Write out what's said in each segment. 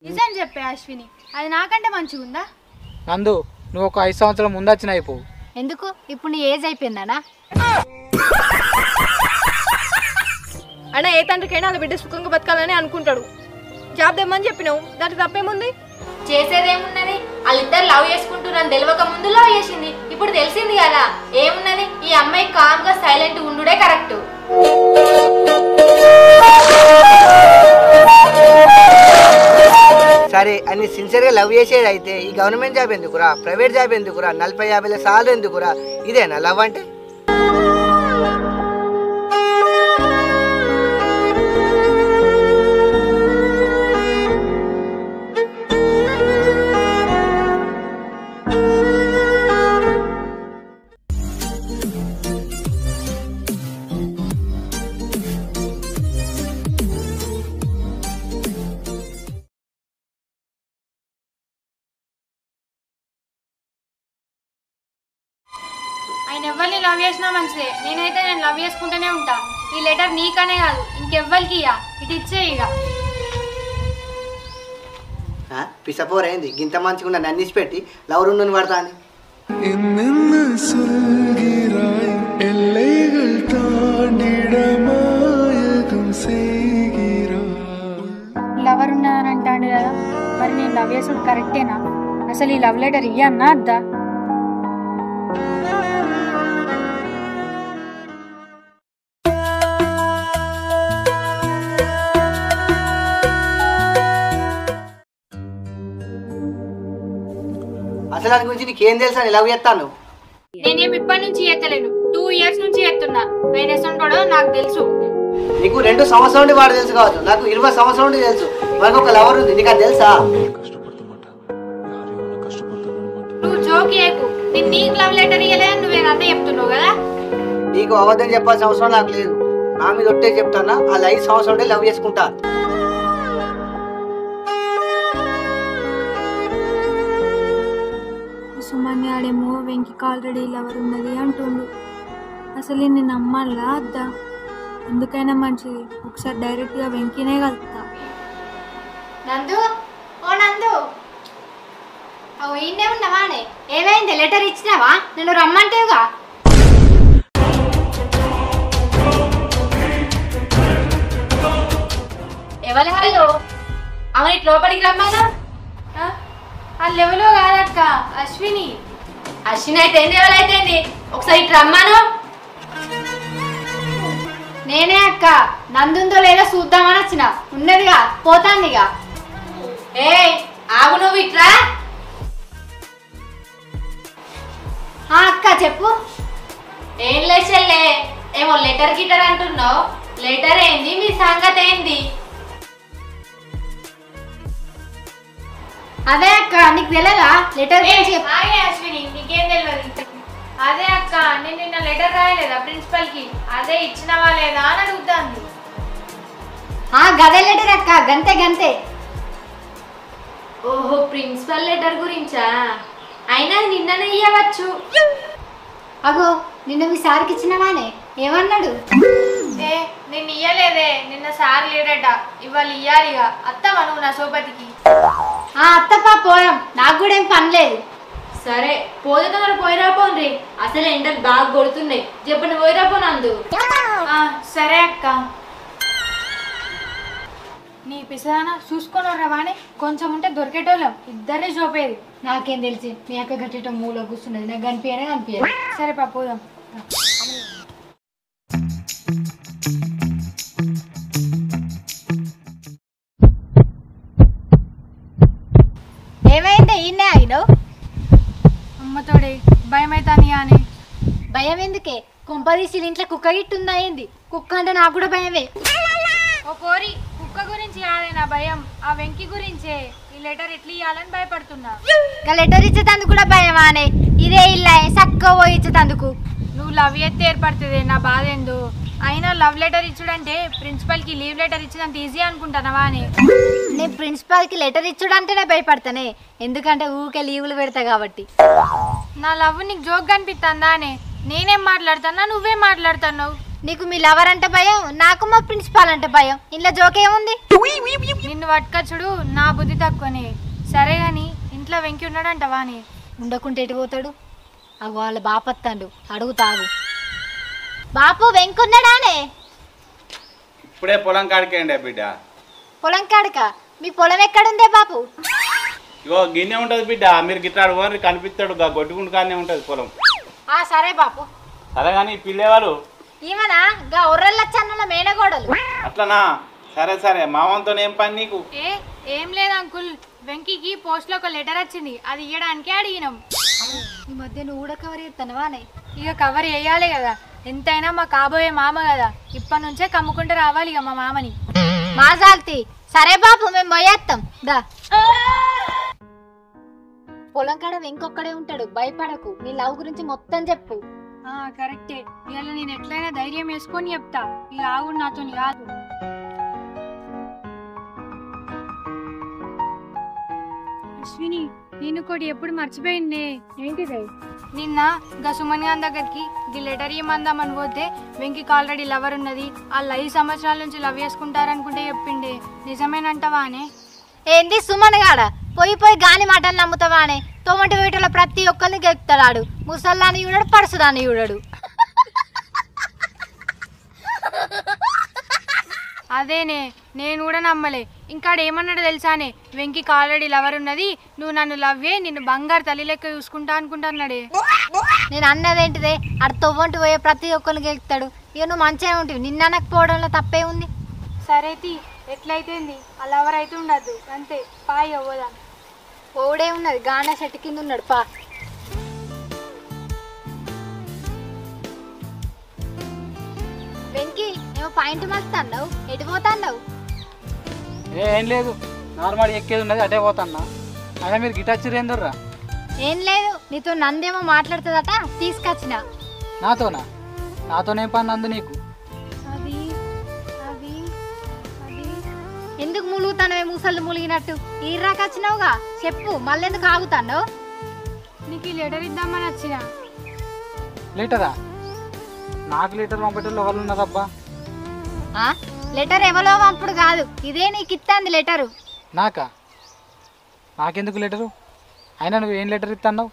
నిజం చెప్పే అశ్విని అది నాకంటే మంచిగా ఉందా నందు నువ్వు ఒక ఐదు సంవత్సరాల ముందు వచ్చిన అయిపో ఎందుకు ఇప్పుడు నీ ఏజ్ అయిపోయిందనా అయినా ఏ తండ్రికైనా వాళ్ళ బిడ్డ సుఖంగా బతకాలని అనుకుంటాడు జాబ్ తెమ్మని చెప్పినావు దానికి తప్పేముంది చేసేదేమున్నది వాళ్ళిద్దరు లవ్ చేసుకుంటున్నాను తెలియక ముందు లవ్ చేసింది ఇప్పుడు తెలిసింది కదా ఏమున్నది ఈ అమ్మాయి కామ్ గా సైలెంట్ ఉండుడే కరెక్ట్ సరే అని సిన్సియర్గా లవ్ చేసేది అయితే ఈ గవర్నమెంట్ జాబ్ ఎందుకురా ప్రైవేట్ జాబ్ ఎందుకురా నలభై యాభై సార్లు ఎందుకురా ఇదేనా లవ్ అంటే ఆయన ఎవరిని లవ్ చేసినా మంచిదే నేనైతే నేను లవ్ చేసుకుంటూనే ఉంటా ఈ లెటర్ నీకనే కాదు ఇంకెవ్వరికి ఇయ్య ఇటు ఇచ్చే ఇక ఆ, పిసపోరైంది గింత మంచిగా నన్ను ఇచ్చిపెట్టి లవ్ రెండు పడతా అని என்னென்ன சொல்கிறாய் எல்லைகள் தாண்டிட மாயகம் செய்கிறாய் లవర్ ఉన్నానని అంటాడు కదా మరి నేను లవ్ చేసుడు కరెక్టేనా అసలు ఈ లవ్ లెటర్ ఇయ్యన్నా అద్దా అసలు దాని గురించి నీకేం తెలుసా అని లవ్ చేస్తాను నేనేం ఇప్పటి నుంచి ఎత్తలేను టూ ఇయర్స్ నుంచి ఎత్తున్నా ఆయన ఎస్తుంటాడో నాకు తెలుసు నీకు రెండు సంవత్సరం నుండి వాడు తెలుసు కావచ్చు నాకు ఇరవై సంవత్సరం నుండి తెలుసు మనకు ఒక లవర్ ఉంది నీకు అది తెలుసా నువ్వు జోక్ చేయకు నేను నీకు లవ్ లెటర్ ఇయ్యలేదని నువ్వేనంతా చెప్తున్నావు కదా నీకు అబద్ధం చెప్పాల్సిన అవసరం నాకు లేదు నా మీద ఒట్టే చెప్తానా వాళ్ళు ఐదు సంవత్సరం నుండి లవ్ చేసుకుంటా సుమన్య ఆడేమో వెంకికి ఆల్రెడీ లవర్ ఉన్నది అంటుండు అసలు నేను నమ్మాలా అద్దా ఎందుకైనా మంచిది ఒకసారి డైరెక్ట్గా వెంకినే కలుపుతా నందు ఓ నందు అవు ఈయనే ఉన్నావానే ఏమైంది లెటర్ ఇచ్చినావా నన్ను రమ్మంటేవుగా ఎవరి వాళ్ళు అవును ఇటు లోపలికి రమ్మానా ఆ లెవెల్లో కాదక్క అశ్విని అశ్విని అయితే ఏంది ఎవరైతే ఏంది ఒకసారి ఇటు రమ్మాను నేనే అక్క నందుందో లేదో చూద్దామని వచ్చిన ఉన్నదిగా పోతాందిగా ఏ ఆగు నువ్వు ఇట్రా ఆ అక్క చెప్పు ఏం లేచెల్లే ఏమో లెటర్ గిటర్ అంటున్నావు లెటర్ ఏంది మీ సంగతి ఏంది అదే అక్క నీకు తెలియదా లెటర్ గురించి చెప్పు. ఆగే అశ్విని నీకేం తెలియదు అదే అక్క నేను నిన్న లెటర్ రాయలేదా ప్రిన్సిపల్ కి అదే ఇచ్చినవా లేదా అని అడుగుతాంది ఆ గదే లెటర్ అక్క గంతే గంతే ఓహో ప్రిన్సిపల్ లెటర్ గురించా అయినా నిన్ననే ఇవ్వచ్చు అగో నిన్న మీ సార్కి ఇచ్చినవానే ఏమన్నాడు ఏ నిన్న ఇయ్యలేదే నిన్న సార్ లేడట ఇవాళ ఇయ్యాలిగా అత్తవా నువ్వు నా సోపతికి ఆ అత్తప్ప పోయాం నాకు కూడా ఏం పని లేదు సరే పోతే తొందర పోయిరా పోన్రి అసలు ఎండలు బాగా కొడుతున్నాయి చెప్పండి పోయిరా పోనందు ఆ, సరే అక్క నీ పిసాన చూసుకొని రవాణి కొంచెం ఉంటే దొరికేటోళ్ళం ఇద్దరే చూపేది నాకేం తెలిసి మీ అక్క గట్టిట మూల కూర్చున్నది నాకు కనిపించనే కనిపించదు సరే పప్పుదాం ఏమైంది ఈయనే ఆగినావు అమ్మతోడే భయం అవుతాని అని భయం ఎందుకే కొంపదీసి ఇంట్లో కుక్క గిట్టు ఉందా ఏంది కుక్క అంటే నాకు కూడా భయమే ఓ కోరి కుక్క గురించి కాదే నా భయం ఆ వెంకి గురించే ఈ లెటర్ ఎట్లా ఇవ్వాలని భయపడుతున్నా ఇంకా లెటర్ ఇచ్చేటందుకు కూడా భయమా అనే ఇదే ఇల్లా చక్క పోయి ఇచ్చేటందుకు నువ్వు లవ్ ఎత్తే ఏర్పడుతుంది నా బాధ ఏందో అయినా లవ్ లెటర్ ఇచ్చుడంటే ప్రిన్సిపల్ కి లీవ్ లెటర్ ఇచ్చినంత ఈజీ అనుకుంటానవా అని నేను ప్రిన్సిపాల్కి లెటర్ ఇచ్చుడంటేనే భయపడతానే ఎందుకంటే ఊకే లీవులు పెడతా కాబట్టి నా లవ్ నీకు జోక్ కనిపిస్తుందా అని నేనేం మాట్లాడుతున్నా నువ్వే మాట్లాడుతున్నావు నీకు మీ లవర్ అంటే భయం నాకు మా ప్రిన్సిపాల్ అంటే భయం ఇంట్లో జోకేముంది నిన్ను పట్టుకొచ్చుడు నా బుద్ధి తక్కువనే సరే గాని ఇంట్లో వెంకి ఉన్నాడంట వాని ఉండకుంటే ఎటు పోతాడు అగో వాళ్ళ బాపత్తాడు అడుగుతాగు బాపు వెంకున్నాడానే ఇప్పుడే పొలం కాడికేయండి బిడ్డ పొలం కాడక మీ పొలం ఎక్కడుందే బాపు ఇగో గిన్నె ఉంటుంది బిడ్డ మీరు గిట్టాడు పోని కనిపిస్తాడు గా గొడ్డుగుండు కానే ఉంటుంది పొలం ఆ సరే బాపు సరే కానీ ఈ పిల్లేవారు ఈమెనా గా ఉర్రల్లచ్చన్నుల మేనగోడలు అట్లనా సరే సరే మామంతో ఏం పని నీకు ఏ ఏం లేదు అంకుల్ వెంకీకి పోస్ట్లో ఒక లెటర్ వచ్చింది అది ఇయ్యడానికే అడిగినాం ఈ మధ్య నువ్వు కూడా కవర్ చేస్తానవానే ఇక కవర్ వేయాలి కదా ఎంతైనా మా కాబోయే మామ కదా ఇప్పటి నుంచే కమ్ముకుంటూ రావాలి ఇక మా మామని మా జాల్తి సరే బాపు మేము మొయ్యేస్తాం దా పొలం కాడ వెంకొక్కడే ఉంటాడు భయపడకు నీ లవ్ గురించి మొత్తం చెప్పు ఆ కరెక్టే ఇవాళ నేను ఎట్లయినా ధైర్యం వేసుకొని చెప్తా ఇక ఆగుడు నాతో కాదు అశ్విని నేను కూడా ఎప్పుడు మర్చిపోయింది ఏంటిదే నిన్న గా సుమన్ గారి దగ్గరికి ది లెటర్ ఇమ్మందామని పోతే వెంకికి ఆల్రెడీ లవర్ ఉన్నది వాళ్ళు ఐదు సంవత్సరాల నుంచి లవ్ చేసుకుంటారనుకుంటే చెప్పిండే నిజమేనంటవానే ఏంది సుమన్ గాడ పోయి పోయి గాని మాటలు నమ్ముతావానే తోమటి వీటిలో ప్రతి ఒక్కరిని గెలుపుతాడు ముసల్లాని చూడడు పరసుదాన్ని చూడడు అదేనే నేను కూడా నమ్మలే ఇంకా ఏమన్నాడు తెలుసానే వెంకికి ఆల్రెడీ లవర్ ఉన్నది నువ్వు నన్ను లవ్వే నిన్ను బంగారు తల్లి లెక్క చూసుకుంటా అనుకుంటున్నాడే నేను అన్నదేంటిదే అడు తొవ్వంటి పోయే ప్రతి ఒక్కరిని గెలుపుతాడు ఇక నువ్వు మంచిగా ఉంటుంది నిన్న అనకపోవడంలో తప్పే ఉంది సరే తీ ఎట్లయితేంది ఆ లవర్ అయితే ఉండద్దు అంతే పాయ్ అవ్వదా ఓడే ఉన్నది గాన చెట్టు కింద ఉన్నాడు పా వెంకీ ఏమో పాయింట్ మలుస్తాండవు ఎటు పోతాండవు ఏ ఏం లేదు నార్మల్ ఎక్కేది ఉన్నది అటే పోతాన్నా అదే మీరు గిటార్ చిరేందర్రా ఏం లేదు నీతో నందేమో మాట్లాడుతుందట తీసుకొచ్చిన నాతోనా నాతోనేం పని నందు నీకు అది అది అది ఎందుకు ములుగుతానవే ముసళ్ళు ములిగినట్టు ఈర్రాకొచ్చినావుగా చెప్పు మళ్ళెందుకు ఆగుతాండవు నీకు ఈ లెటర్ ఇద్దామని వచ్చిన లీటరా నాకు లీటర్ పంపేటోళ్ళు ఎవరు ఉన్నారబ్బా ఆ? లెటర్ ఎవలో పంపుడు కాదు ఇదే నీకు ఇత్తాంది లెటరు నాకా నాకెందుకు లెటరు అయినా నువ్వు ఏం లెటర్ ఇస్తున్నావు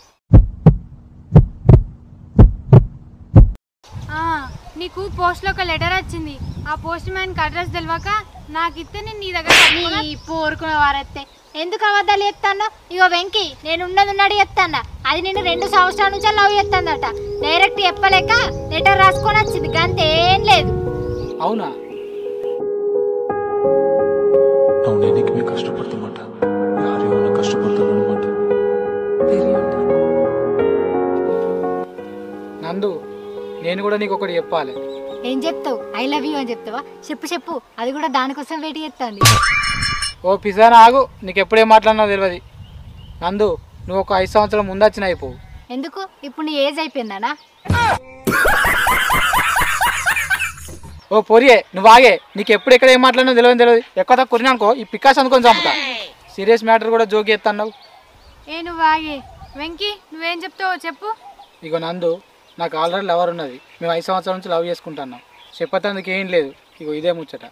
ఆ, నీకు పోస్ట్లో ఒక లెటర్ వచ్చింది ఆ పోస్ట్ మ్యాన్కి అడ్రస్ తెలియక నాకు ఇస్తే నేను నీ దగ్గర పట్టుకొని నీ పోరుకున్న వారైతే ఎందుకు అబద్ధాలు చెప్తాను ఇగో వెంకి నేను ఉన్నది ఉన్నాడు చెప్తాను అది నేను రెండు సంవత్సరాల నుంచి లవ్ చేస్తాందట డైరెక్ట్ చెప్పలేక లెటర్ రాసుకొని వచ్చింది గంతే ఏం లేదు అవునా అవునే నీకు మేము కష్టపడుతున్నమాట యారు ఏమన్నా కష్టపడుతున్నమాట నందు నేను కూడా నీకు ఒకటి చెప్పాలి ఏం చెప్తావు ఐ లవ్ యూ అని చెప్తావా చెప్పు చెప్పు అది కూడా దానికోసం వెయిట్ చేస్తుంది ఓ పిజ్జానా ఆగు నీకు ఎప్పుడేం మాట్లాడినా తెలియదు నందు నువ్వు ఒక ఐదు సంవత్సరాల ముందు వచ్చిన అయిపోవు ఎందుకు ఇప్పుడు నీ ఏజ్ అయిపోయిందానా ఓ పొరియే నువ్వు ఆగే నీకు ఎప్పుడు ఎక్కడ ఏం మాట్లాడినా తెలియదు తెలియదు ఎక్కువ తక్కువ కొరినానుకో ఈ పికాస్ అనుకొని చంపుతా సీరియస్ మ్యాటర్ కూడా జోకి ఎత్తన్నావు ఏ నువ్వు ఆగే వెంకీ నువ్వేం చెప్తావో చెప్పు ఇగో నందు నాకు ఆల్రెడీ లవర్ ఉన్నది మేము ఐదు సంవత్సరాల నుంచి లవ్ చేసుకుంటున్నాం చెప్పేందుకు ఏం లేదు ఇగో ఇదే ముచ్చట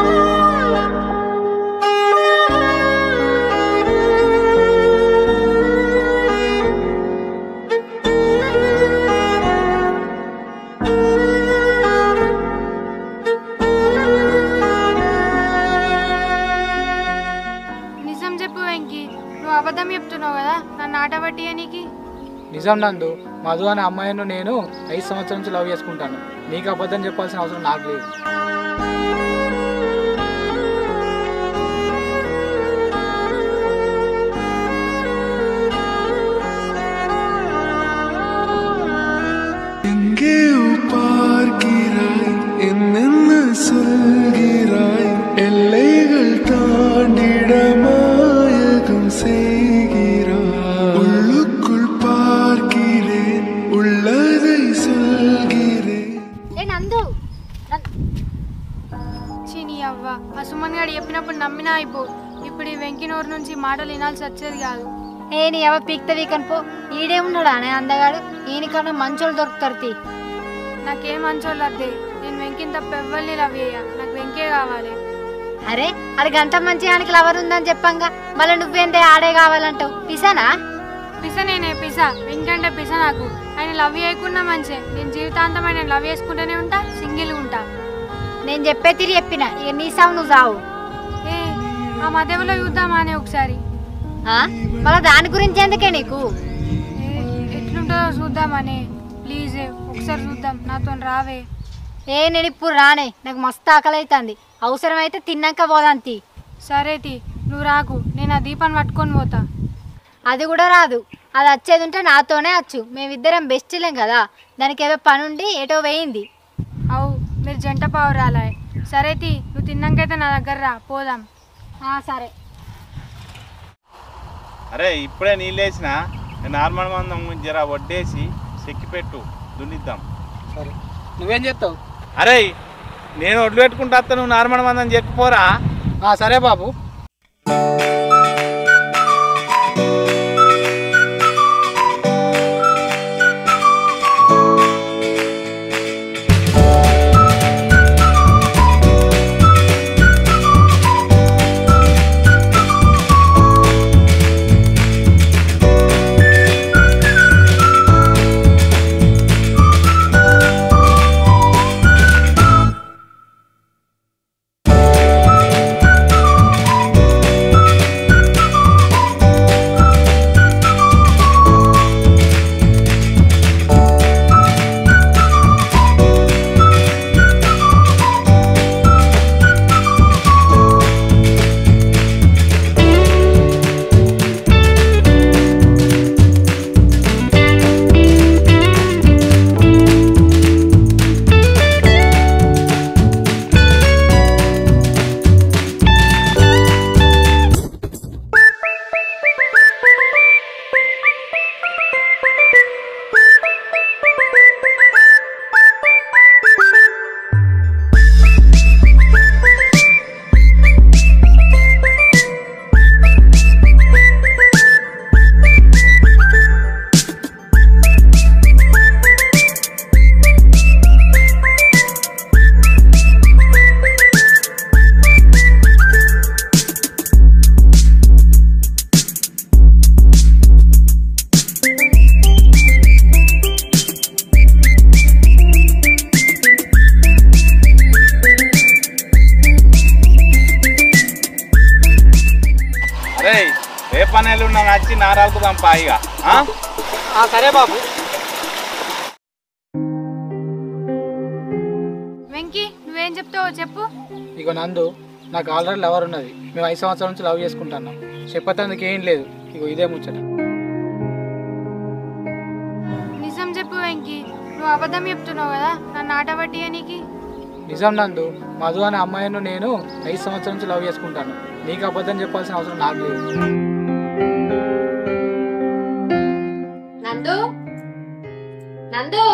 నిజం చెప్పు వెంకీ నువ్వు అబద్ధం చెప్తున్నావు కదా నన్ను ఆట పట్టి నీకు నిజం నందు మధు అనే అమ్మాయిను నేను ఐదు సంవత్సరాల నుంచి లవ్ చేసుకుంటాను నీకు అబద్ధం చెప్పాల్సిన అవసరం నాకు లేదు எங்கே பார்க்கிறாய் என்னென்ன சொல்கிறாய் எல்லைகள் தாண்டிட மாயகம் செய்கிறாய் உள்ளுக்குள் பார்க்கிறேன் உள்ளதை சொல்கிறேன் ఏ నందు చీని అవ్వ ఆ సుమన్ గారు చెప్పినప్పుడు నమ్మినా అయిపో ఇప్పుడు ఈ వెంకీ నోరు నుంచి మాటలు వినాల్సి వచ్చేది కాదు ఏ నీ ఎవ పీక్త వీకన్ పో ఈడే ఉన్నాడా అనే అందగాడు ఈయనకన్నా మంచోళ్ళు దొరుకుతారు తీ నాకేం మంచోళ్ళు అద్దే వెంకిని తప్ప ఎవ్వరిని లవ్ చేయ నాకు వెంకే కావాలి అరే అది గంత మంచి ఆయనకి లవర్ ఉందని చెప్పంగా మళ్ళీ నువ్వేందే ఆడే కావాలంటావు పిసానా పిస నేనే పిస వెంకంటే పిస నాకు ఆయన లవ్ చేయకుండా మంచి నేను జీవితాంతం ఆయన లవ్ చేసుకుంటూనే ఉంటా సింగిల్ ఉంటా నేను చెప్పే తిరిగి చెప్పిన ఇక నీ సావు నువ్వు సావు ఏ ఆ మధ్యలో చూద్దామా అని ఒకసారి ఆ? మళ్ళా దాని గురించి ఎందుకే నీకు ఏ ఎట్లుంటుందో చూద్దామని ప్లీజ్ ఒకసారి చూద్దాం నాతో రావే ఏ నేను ఇప్పుడు రానే నాకు మస్తు ఆకలి అవుతుంది అవసరమైతే తిన్నాక పోదాంతి సరే తి నువ్వు రాకు నేను ఆ దీపాన్ని పట్టుకొని పోతా అది కూడా రాదు అది వచ్చేది ఉంటే నాతోనే వచ్చు మేమిద్దరం బెస్ట్లేం కదా దానికి ఏదో పని ఉండి ఏటో వేయింది అవు మీరు జంట పావురాలే సరే తి నువ్వు తిన్నాకైతే నా దగ్గర రా పోదాం ఆ, సరే అరే ఇప్పుడే నీళ్ళేసిన నార్మల్ మందం జర వడ్డేసి చెక్కి పెట్టు దున్నిద్దాం సరే నువ్వేం చేస్తావు అరే నేను ఒడ్లు పెట్టుకుంటా వస్తా, నువ్వు నార్మల్ మందం చెక్కుపోరా ఆ, సరే బాబు అరే ఏ పనేళ్ళు ఉన్నా నచ్చి నారాలకు పంపా ఇక ఆ? ఆ, సరే బాబు వెంకీ నువ్వేం చెప్తావో చెప్పు ఇగో నందు నాకు ఆల్రెడీ లవర్ ఉన్నది మేము ఐదు సంవత్సరాల నుంచి లవ్ చేసుకుంటున్నాం చెప్పేందుకు ఏం లేదు ఇగో ఇదే ముచ్చట నిజం చెప్పు వెంకీ నువ్వు అబద్ధం చెప్తున్నావు కదా నన్ను ఆట పట్టియనికి నిజం నందు మధు అనే అమ్మాయిను నేను ఐదు సంవత్సరాల నుంచి లవ్ చేసుకుంటాను నీకు అబద్ధం చెప్పాల్సిన అవసరం నాకు లేదు నందు నందు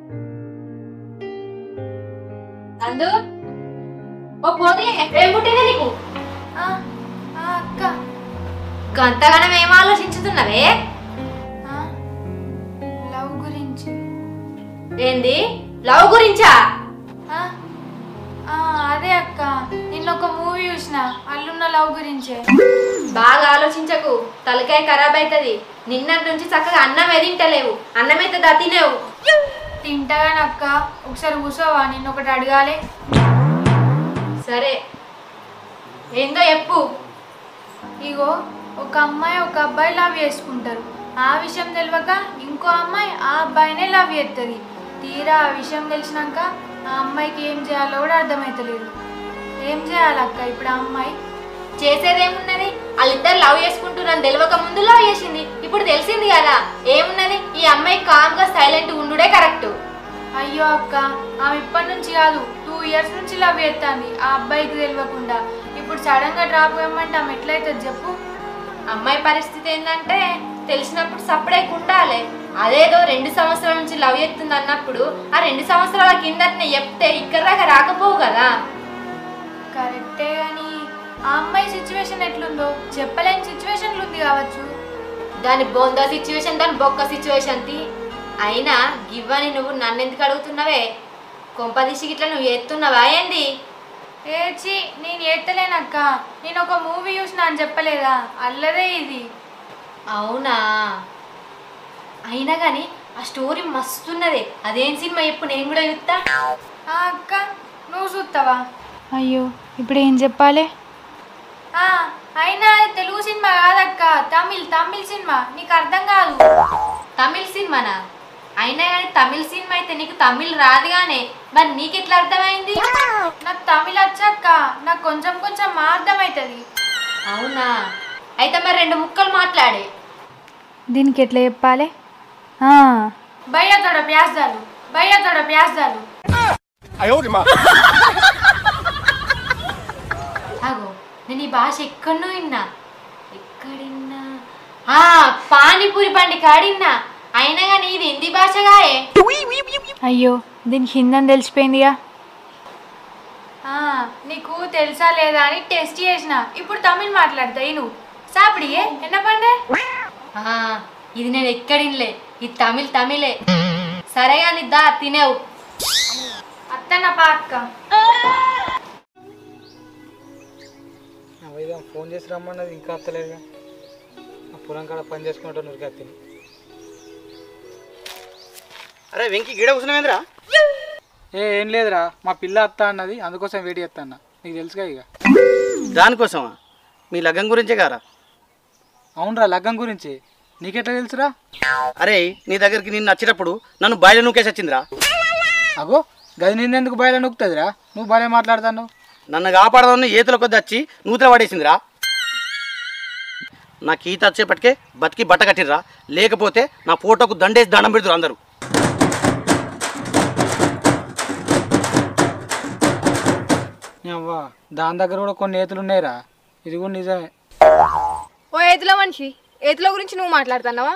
నందు ఓ పోనీ ఏం పుట్టింది నీకు ఆ, ఆ, అక్క గంతగానం ఏం ఆలోచించుతున్నవే ఆ, లవ్ గురించి ఏంది లవ్ గురించా ఆ, ఆ, అదే అక్క నిన్న ఒక మూవీ చూసిన అల్లున్న లవ్ గురించే బాగా ఆలోచించకు తలకాయ ఖరాబ్ అవుతుంది నిన్నటి నుంచి చక్కగా అన్నం తింటలేవు అన్నం అయితే దా తినేవు తింటాగానక్క ఒకసారి కూర్చోవా నిన్ను ఒకటి అడగాలి సరే ఏందో చెప్పు ఇగో ఒక అమ్మాయి ఒక అబ్బాయి లవ్ చేసుకుంటారు ఆ విషయం తెలియక ఇంకో అమ్మాయి ఆ అబ్బాయినే లవ్ చేస్తుంది తీరా ఆ విషయం తెలిసినాక ఆ అమ్మాయికి ఏం చేయాలో కూడా అర్థమవుతలేదు ఏం చేయాలక్క ఇప్పుడు ఆ అమ్మాయి చేసేదేమున్నది వాళ్ళిద్దరు లవ్ చేసుకుంటున్నాను తెలియక ముందు లవ్ చేసింది ఇప్పుడు తెలిసింది కదా ఏమున్నది ఈ అమ్మాయి కామ్ గా సైలెంట్ ఉండుడే కరెక్ట్ అయ్యో అక్క ఆమె ఇప్పటి నుంచి కాదు టూ ఇయర్స్ నుంచి లవ్ చేస్తుంది ఆ అబ్బాయికి తెలియకుండా ఇప్పుడు సడన్ గా డ్రాప్ ఇవ్వమంటే ఆమె ఎట్లయితుంది చెప్పు అమ్మాయి పరిస్థితి ఏంటంటే తెలిసినప్పుడు సపరేట్ ఉండాలి అదేదో రెండు సంవత్సరాల నుంచి లవ్ చేస్తుంది అన్నప్పుడు ఆ రెండు సంవత్సరాల కిందటనే చెప్తే ఇక్కడ దాకా రాకపోవు కదా కరెక్టే కానీ ఆ అమ్మాయి సిచ్యువేషన్ ఎట్లుందో చెప్పలేని సిచ్యువేషన్లు ఉంది కావచ్చు దాని బొంద సిచ్యువేషన్ దాని బొక్క సిచ్యువేషన్ తి అయినా గివ్వని నువ్వు నన్ను ఎందుకు అడుగుతున్నావే కొంపదీసి ఇట్లా నువ్వు ఎత్తున్నావా ఏంది ఏచి నేను ఎత్తలేనక్క నేను ఒక మూవీ చూసిన అని చెప్పలేదా అల్లదే ఇది అవునా అయినా కానీ ఆ స్టోరీ మస్తున్నదే అదేం సినిమా ఎప్పుడు నేను కూడా చూస్తా ఆ అక్క నువ్వు చూస్తావా అయ్యో ఇప్పుడు ఏం చెప్పాలి ఆ, అయినా అది తెలుగు సినిమా కాదక్క తమిళ్ తమిళ్ సినిమా నీకు అర్థం కాదు తమిళ్ సినిమానా అయినా కానీ తమిళ్ సినిమా అయితే నీకు తమిళ్ రాదుగానే మరి నీకు ఎట్లా అర్థమైంది నాకు తమిళ్ వచ్చాక నాకు కొంచెం కొంచెం మా అర్థమవుతుంది అవునా అయితే మరి రెండు ముక్కలు మాట్లాడే దీనికి ఎట్లా చెప్పాలి ఆ, భయ్య తోడ ప్యాస్తాలు భయ్య తోడ ప్యాస్తాలు అగో నేను ఈ భాష ఎక్కడనో విన్నా ఎక్కడిన్నా ఆ పానీపూరి బండి కాడిన్నా అయినా కానీ ఇది హిందీ భాషగాయే అయ్యో దీనికి హిందీ అని తెలిసిపోయిందిగా ఆ, నీకు తెలుసా లేదా అని టెస్ట్ చేసిన ఇప్పుడు తమిళ్ మాట్లాడతాయి నువ్వు సాపిడియే ఎన్న పండే ఆ, ఇది నేను ఎక్కడిన్లే ఇది తమిళ్ తమిళే సరే కానీ దా తినేవు అత్తన్న పాక్క వైద్యం ఫోన్ చేసి రమ్మన్నది ఇంకా అత్తలేదుగా ఆ పొలం కాడ పని చేసుకుంటా నువ్వు కత్తిని అరే వెంకీ గిడ కూర్చున్నావేంద్రా ఏ ఏం లేదురా మా పిల్ల అత్త అన్నది అందుకోసం వెయిట్ చేస్తాను నీకు తెలుసుగా ఇక దానికోసమా మీ లగ్గం గురించే కారా అవునరా లగ్గం గురించి నీకెట్లా తెలుసురా అరే నీ దగ్గరికి నిన్ను వచ్చేటప్పుడు నన్ను బయలు నూకేసి వచ్చిందిరా అగో గది నిన్నెందుకు బయలు నొక్కుతుందిరా నువ్వు భలే మాట్లాడతాను నన్ను కాపాడదాన్ని ఏతుల కొద్ది వచ్చి నూతల పడేసిందిరా నాకు ఈత వచ్చేపటికే బతికి బట్ట కట్టిర్రా లేకపోతే నా ఫోటోకు దండేసి దండం పెడుతురు అందరూ అవ్వా దాని దగ్గర కూడా కొన్ని ఏతులు ఉన్నాయిరా ఇది కూడా నిజమే ఓ ఏతుల మనిషి ఏతుల గురించి నువ్వు మాట్లాడుతున్నావా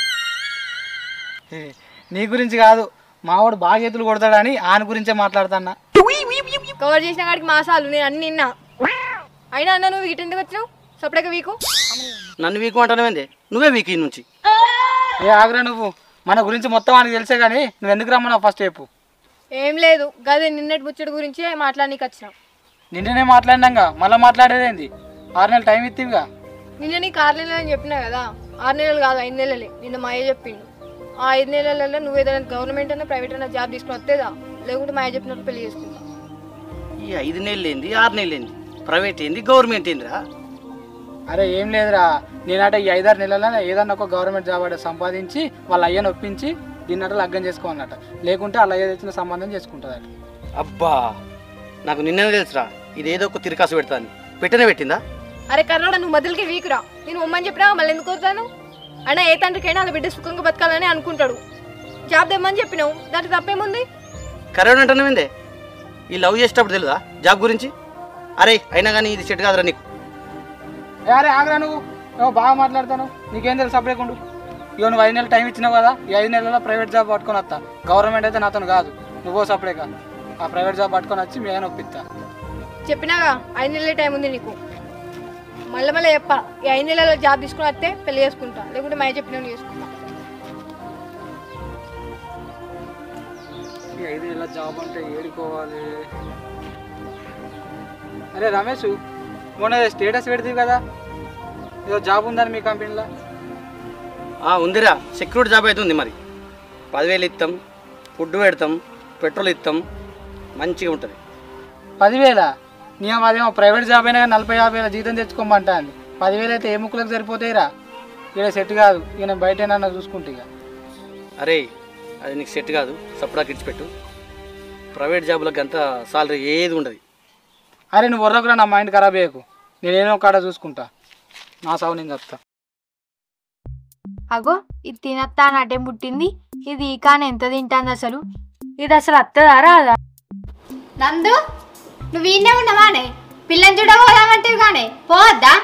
ఏ, నీ గురించి కాదు మావాడు బాగా ఏతులు కొడతాడని ఆయన గురించే మాట్లాడుతున్నా కవర్ చేసిన కాడికి మాసాలు నేను అన్ని నిన్నా అయినా అన్న నువ్వు ఇటు ఎందుకు వచ్చినావు సపరేట్గా వీకు నన్ను వీకు అంటానేంది నువ్వే వీక్ ఈ నుంచి ఏ ఆగ్రా నువ్వు మన గురించి మొత్తం ఆయనకు తెలుసే కానీ నువ్వు ఎందుకు రమ్మన్నావు ఫస్ట్ చెప్పు ఏం లేదు గది నిన్నటి ముచ్చడి గురించి మాట్లాడనీకి వచ్చినావు నిన్ననే మాట్లాడినాక మళ్ళీ మాట్లాడేదేంది ఆరు నెలలు టైం ఇత్తివిగా నిన్న నీకు ఆరు నెలలు అని చెప్పినా కదా ఆరు నెలలు కాదు ఐదు నెలలే నిన్న మా అయ్య చెప్పిండు ఆ ఐదు నెలలలో నువ్వు ఏదైనా గవర్నమెంట్ అన్న ప్రైవేట్ అన్న జాబ్ తీసుకుని వస్తేదా లేకుంటే మా అయ్య చెప్పినట్టు పెళ్లి చేసుకుంటా ఈ ఐదు నెలలు ఏంది ఆరు నెలలు ఏంది ప్రైవేట్ ఏంది గవర్నమెంట్ ఏందిరా అరే ఏం లేదురా నేనట ఈ ఐదారు నెలల ఏదన్నా ఒక గవర్నమెంట్ జాబ్ అట సంపాదించి వాళ్ళ అయ్యను ఒప్పించి దీన్నట లగ్గం చేసుకోవాలన్నట లేకుంటే వాళ్ళ అయ్య తెచ్చిన సంబంధం చేసుకుంటుందట అబ్బా నాకు నిన్ననే తెలుసురా ఇది ఏదో ఒక తిరకాసు పెడతాను పెట్టనే పెట్టిందా అరే కర్రోడ నువ్వు మొదలుకి వీకురా నేను ఉమ్మని చెప్పినా మళ్ళీ ఎందుకు వస్తాను అయినా ఏ తండ్రికైనా వాళ్ళ బిడ్డ సుఖంగా బతకాలని అనుకుంటాడు జాబ్ తెమ్మని చెప్పినావు దాంట్లో తప్పేముంది కరోనా అంటానేందే ఈ లవ్ చేసేటప్పుడు తెలుదా జాబ్ గురించి అరే అయినా కానీ ఇది సెట్ కాదురా నీకు ఏ అరే ఆగ్రా నువ్వు నువ్వు బాగా మాట్లాడతాను నీకేం తెలుసు అప్పుడేకుండు ఇక నువ్వు ఐదు నెలలు టైం ఇచ్చినావు కదా ఈ ఐదు నెలల్లో ప్రైవేట్ జాబ్ పట్టుకొని వస్తా గవర్నమెంట్ అయితే నాతో కాదు నువ్వు సపరేట్ ఆ ప్రైవేట్ జాబ్ పట్టుకొని వచ్చి మీ ఆయన ఒప్పిస్తా చెప్పినాగా ఐదు నెలలే టైం ఉంది నీకు మళ్ళీ మళ్ళీ చెప్పా ఈ ఐదు నెలల జాబ్ తీసుకుని వస్తే పెళ్లి చేసుకుంటా లేకుంటే మా అయ్య చెప్పిన చేసుకుంటా ఈ ఐదు నెలల జాబ్ అంటే ఏడుకోవాలి అరే రమేష్ మొన్న స్టేటస్ పెడుతుంది కదా ఏదో జాబ్ ఉందని మీ కంపెనీలో ఆ, ఉందిరా సెక్యూరిటీ జాబ్ అయితే ఉంది మరి పదివేలు ఇస్తాం ఫుడ్ పెడతాం పెట్రోల్ ఇస్తాం మంచిగా ఉంటుంది పదివేల నీ అదేమో ప్రైవేట్ జాబ్ అయినా కానీ నలభై యాభై వేల జీతం తెచ్చుకోమంటా అంది పదివేలు అయితే ఏ ముక్కులకు సరిపోతాయిరా ఇక్కడ సెట్ కాదు ఇక నేను బయట ఏమన్నా చూసుకుంటే ఇక అరే అది నీకు సెట్ కాదు సపడా పెట్టు ప్రైవేట్ జాబులకు అంత సాలరీ ఏది ఉండదు అరే నువ్వు వర్రకు నా మైండ్ ఖరాబ్ చేయకు నేనేనో కాడ చూసుకుంటా నా సాగు నేను చెప్తా అగో ఇది తినత్తా అని అడ్డే ముట్టింది ఇది కానీ ఎంత తింటాంది అసలు ఇది అసలు అత్తదా రాదా నందు నువ్వు ఈయనే ఉన్నావానే పిల్లని చూడబోదామంటే కానీ పోవద్దా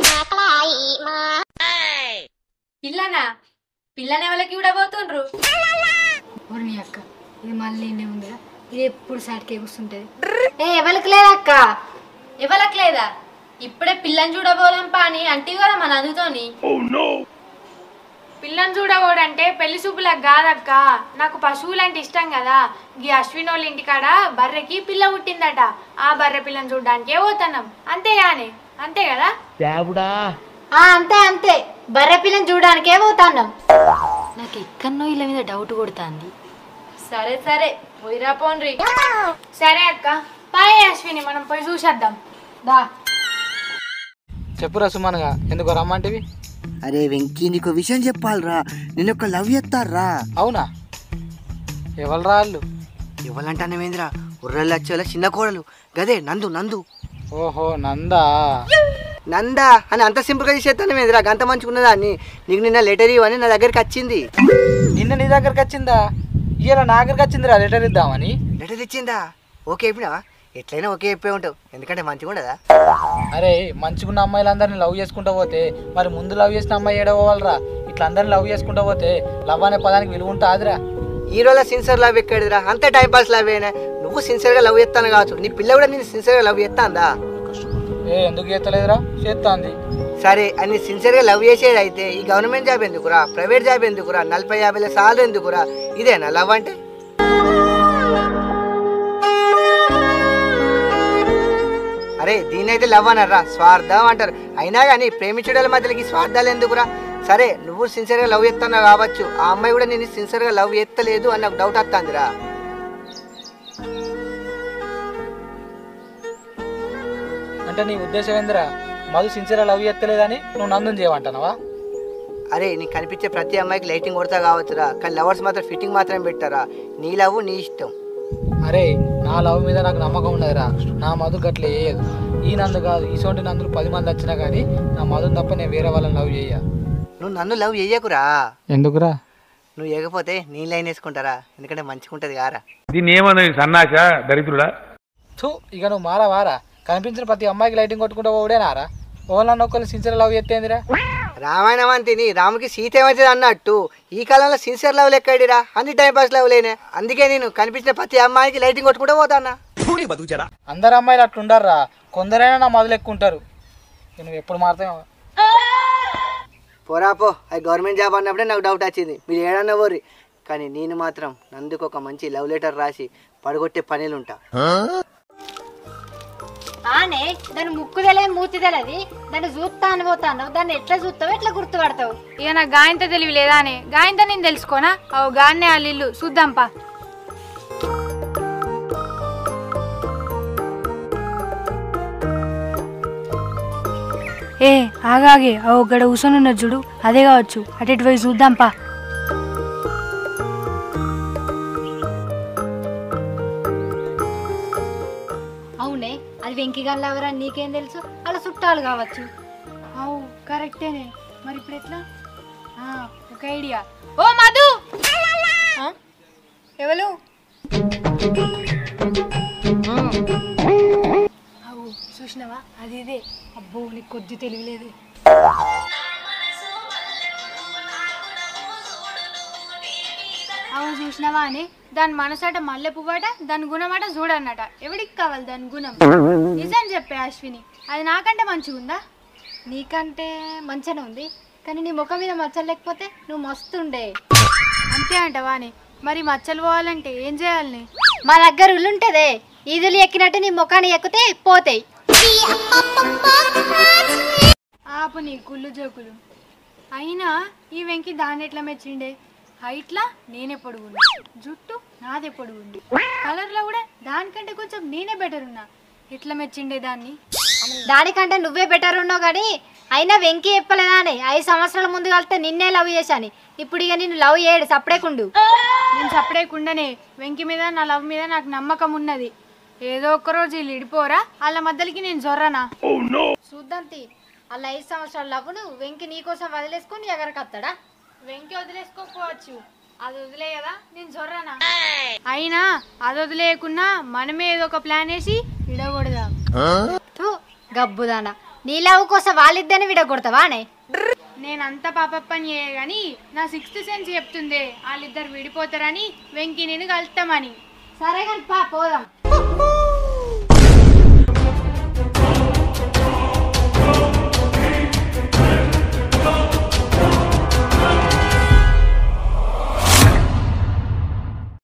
పిల్లనా పిల్లని ఎవరికి ఇవ్వబోతుండ్రు నీ అక్క ఇది మళ్ళీ ఇన్నే ఉందిరా ఇది ఎప్పుడు సాటికే కూర్చుంటది ఏ ఎవరికి లేదక్క ఎవరికి లేదా ఇప్పుడే పిల్లని చూడబోదాం పా అని అంటే కదా మన అందుతోని పిల్లని చూడకూడంటే పెళ్లి చూపులకు కాదక్క నాకు పశువులు అంటే ఇష్టం కదా ఈ అశ్విన్ వాళ్ళ ఇంటికాడ బర్రెకి పిల్ల పుట్టిందట ఆ బర్రె పిల్లని చూడడానికే పోతున్నాం అంతేగాని అంతే కదా ఆ అంతే అంతే బర్రె పిల్లని చూడడానికే పోతాన్నాం నాకు ఎక్కడనో ఇలా మీద డౌట్ కొడుతుంది సరే సరే పోయిరా పోన్రి సరే అక్క బాయ్ అశ్విని మనం పోయి చూసేద్దాం దా చెప్పురా సుమన్గా ఎందుకు రమ్మంటివి అరే వెంకీ నీకు విషయం చెప్పాలరా నేను ఒక లవ్ చేస్తారా అవునా ఎవరు రాళ్ళు ఇవ్వాలంటానేమేంద్రా ఉర్రలు వచ్చేలా చిన్న కోడలు గదే నందు నందు ఓహో నందా నందా అని అంత సింపుల్గా చేసేస్తానేమేంద్రా గంత మంచుకున్నదా అని నీకు నిన్న లెటర్ ఇవ్వని నా దగ్గరికి వచ్చింది నిన్న నీ దగ్గరికి వచ్చిందా ఇయ్యాల నా దగ్గరికి వచ్చిందిరా లెటర్ ఇద్దామని లెటర్ ఇచ్చిందా ఓకే చెప్పినా ఎట్లయినా ఓకే చెప్పే ఉంటావు ఎందుకంటే మంచిగా ఉండదా అరే మంచిగున్న అమ్మాయిలందరినీ లవ్ చేసుకుంటూ పోతే మరి ముందు లవ్ చేసిన అమ్మాయి ఏడవలరా ఇట్లా అందరిని లవ్ చేసుకుంటూ పోతే లవ్ అనే పదానికి విలువ ఉంటుందిరా ఈ రోజు సిన్సియర్ లవ్ ఎక్కడిదిరా అంతే టైం పాస్ లవ్ అయినా నువ్వు సిన్సియర్గా లవ్ చేస్తాను కావచ్చు నీ పిల్ల కూడా నేను సిన్సియర్గా లవ్ చేస్తాందా ఏ ఎందుకు చేస్తలేదురా చేస్తాంది సరే అని సిన్సియర్గా లవ్ చేసేది అయితే ఈ గవర్నమెంట్ జాబ్ ఎందుకురా ప్రైవేట్ జాబ్ ఎందుకురా నలభై యాభై సార్లు ఎందుకురా ఇదేనా లవ్ అంటే అరే దీని అయితే లవ్ అనరా స్వార్థం అంటారు అయినా కానీ ప్రేమించడాల మధ్యలోకి స్వార్థాలు ఎందుకురా సరే నువ్వు సిన్సియర్గా లవ్ చేస్తున్నావు కావచ్చు ఆ అమ్మాయి కూడా నేను సిన్సియర్గా లవ్ చేస్తలేదు అని నాకు డౌట్ వస్తుందిరా అంటే నీ ఉద్దేశం ఏందిరా మధు సిన్సియర్ లవ్ చేస్తలేదని నువ్వు నందుని చేయమంటున్నావా అరే నీకు కనిపించే ప్రతి అమ్మాయికి లైటింగ్ కొడతా కావచ్చురా కానీ లవర్స్ మాత్రం ఫిట్టింగ్ మాత్రం పెట్టారా నీ లవ్ నీ ఇష్టం అరే నా లవ్ మీద నాకు నమ్మకం ఉన్నదిరా నా మధు గట్ల వేయదు ఈ నందు కాదు ఈ సోంటి నందులు పది మంది వచ్చినా కానీ నా మధుని తప్ప నేను వేరే వాళ్ళని లవ్ చేయ నువ్వు నన్ను లవ్ చెయ్యకురా ఎందుకురా నువ్వు ఎగపోతే నీ లైన్ వేసుకుంటారా ఎందుకంటే మంచిగా ఉంటుంది కారా దీన్ని ఏమన్నది సన్నాస దరిద్రుడా థూ ఇక నువ్వు మారా వారా కనిపించిన ప్రతి అమ్మాయికి లైటింగ్ కొట్టుకుంటూ ఓడేనారా ఓళ్ళన్న ఒక్కరు సిన్సియర్ లవ్ చేస్తేందిరా రామాయణం అంతిని రాముకి సీత ఏమవుతుంది అన్నట్టు ఈ కాలంలో సిన్సియర్ లవ్ ఎక్కడిరా అన్ని టైం పాస్ లవ్ లేనే అందుకే నేను కనిపించిన ప్రతి అమ్మాయికి లైటింగ్ కొట్టుకుంటూ పోతానా అందరు అమ్మాయిలు అట్లుండారా కొందరైనా నా మొదలు ఎక్కువ ఉంటారు ఇక నువ్వు ఎప్పుడు మారుతావు పోరా పో అది గవర్నమెంట్ జాబ్ అన్నప్పుడే నాకు డౌట్ వచ్చింది మీరు ఏడన్నా పోర్రి కానీ నేను మాత్రం నందుకు ఒక మంచి లవ్ లెటర్ రాసి పడగొట్టే పనిలు ఉంటా ఆనే దాని ముక్కు తెలియదు మూతి తెలియదు దాన్ని చూస్తా అని పోతాను దాన్ని ఎట్లా చూస్తావు ఎట్లా గుర్తుపడతావు ఇక నాకు గాయంత తెలివి లేదా అనే గాయంత నేను తెలుసుకోనా అవు గాన్నే వాళ్ళ ఇల్లు చూద్దాంపా ఏ ఆగాగే అవు గడ కూర్చొని ఉన్నది చూడు అదే కావచ్చు అటు ఇటు పోయి చూద్దాంపా అవునే అది వెంకిగాన్లు ఎవరని నీకేం తెలుసు అలా చుట్టాలు కావచ్చు అవు కరెక్టేనే మరి ఇప్పుడు ఎట్లా ఆ, ఒక ఐడియా ఓ మధు ఆ? ఎవరు అవు చూసినావా అది ఇదే అబ్బో నీకు కొద్ది తెలియలేదు అవు చూసినావా అని దాని మనసట మల్లె పువ్వట దాని గుణమట చూడన్నట ఎవడికి కావాలి దాని గుణం నిజం చెప్పే అశ్విని అది నాకంటే మంచిగా ఉందా నీకంటే మంచిగానే ఉంది కానీ నీ ముఖం మీద మచ్చలు లేకపోతే నువ్వు మస్తుండే అంతే అంటవా అని మరి మచ్చలు పోవాలంటే ఏం చేయాలని మా దగ్గర ఉల్లుంటదే ఈదులు ఎక్కినట్టు నీ ముఖాన్ని ఎక్కితే పోతాయి ఆపు నీ కుళ్ళు జోకులు అయినా ఈ వెంకి దాన్ని ఎట్లా మెచ్చిండే హైట్లా నేనే పొడుగున్నా జుట్టు నాదే పొడుగుంది కలర్లో కూడా దానికంటే కొంచెం నేనే బెటర్ ఉన్నా ఎట్లా మెచ్చిండే దాన్ని దానికంటే నువ్వే బెటర్ ఉన్నావు కానీ అయినా వెంకి చెప్పలేదా అని ఐదు సంవత్సరాల ముందు కలిస్తే నిన్నే లవ్ చేశాను ఇప్పుడు ఇక నిన్ను లవ్ చేయడు సప్పుడేకుండు నేను సపరేకుండానే వెంకి మీద నా లవ్ మీద నాకు నమ్మకం ఉన్నది ఏదో ఒక రోజు వీళ్ళు ఇడిపోరా వాళ్ళ మధ్యలోకి నేను జొర్రనా చూద్దాం తీ అలా ఐదు సంవత్సరాల లవ్వును వెంకి నీకోసం వదిలేసుకొని ఎగరకు వస్తాడా వెంకి వదిలేసుకోకపోవచ్చు అది వదిలేయదా నేను జొర్రనా అయినా అది వదిలేయకున్నా మనమే ఏదో ఒక ప్లాన్ వేసి విడగొడదాం తూ, గబ్బుదానా నీ లవ్ కోసం వాళ్ళిద్దరిని విడగొడతావా అనే నేను అంత పాపప్పని చేయగాని నా సిక్స్త్ సెన్స్ చెప్తుందే వాళ్ళిద్దరు విడిపోతారని వెంకి నేను కలుస్తామని సరే కానీ పా పోదాం